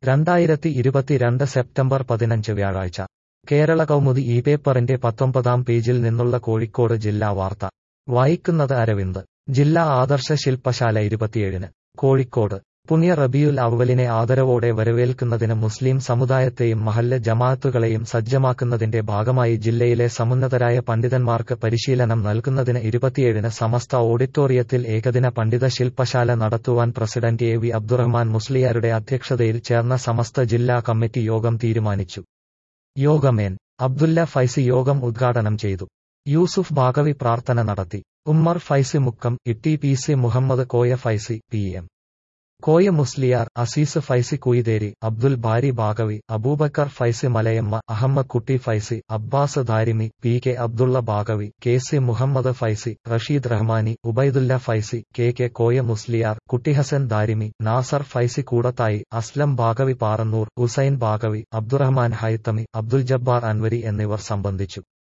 രണ്ടായിരത്തി ഇരുപത്തിരണ്ട് സെപ്റ്റംബർ പതിനഞ്ച് വ്യാഴാഴ്ച കേരള കൗമുദി ഈ പേപ്പറിന്റെ പത്തൊമ്പതാം പേജിൽ നിന്നുള്ള കോഴിക്കോട് ജില്ലാ വാർത്ത വായിക്കുന്നത് അരവിന്ദ് ജില്ലാ ആദർശ ശില്പശാല ഇരുപത്തിയേഴിന് കോഴിക്കോട് പുണ്യ റബിയുൽ അവലിനെ ആദരവോടെ വരവേൽക്കുന്നതിന് മുസ്ലിം സമുദായത്തെയും മഹല്ല ജമാഅത്തുകളെയും സജ്ജമാക്കുന്നതിന്റെ ഭാഗമായി ജില്ലയിലെ സമുന്നതരായ പണ്ഡിതന്മാർക്ക് പരിശീലനം നൽകുന്നതിന് ഇരുപത്തിയേഴിന് സമസ്ത ഓഡിറ്റോറിയത്തിൽ ഏകദിന പണ്ഡിത ശില്പശാല നടത്തുവാൻ പ്രസിഡന്റ് എ വി അബ്ദുറഹ്മാൻ മുസ്ലിയാരുടെ അധ്യക്ഷതയിൽ ചേർന്ന സമസ്ത ജില്ലാ കമ്മിറ്റി യോഗം തീരുമാനിച്ചു യോഗമേൻ അബ്ദുല്ല ഫൈസി യോഗം ഉദ്ഘാടനം ചെയ്തു യൂസുഫ് ബാഗവി പ്രാർത്ഥന നടത്തി Ummer Faizy Mukkam Itty P C Muhammad Koya Faizy P M Koya Musliyar Aziz Faizy Kuyitheri Abdul Bari Baqavi Abubakar Faizy Malayamma Ahammed Kutty Faizy Abbas Darimi P K Abdulla Baqavi K C Muhammad Faizy Rasheed Rahmani Ubaidulla Faizy K K Koya Musliyar Kuttihasan Darimi Nasar Faizy Koodathai Aslam Baqavi Parannur Hussain Baqavi Abdurahman Haithami Abdul Jabbar Anwari എന്നിവർ സംബന്ധിച്ചു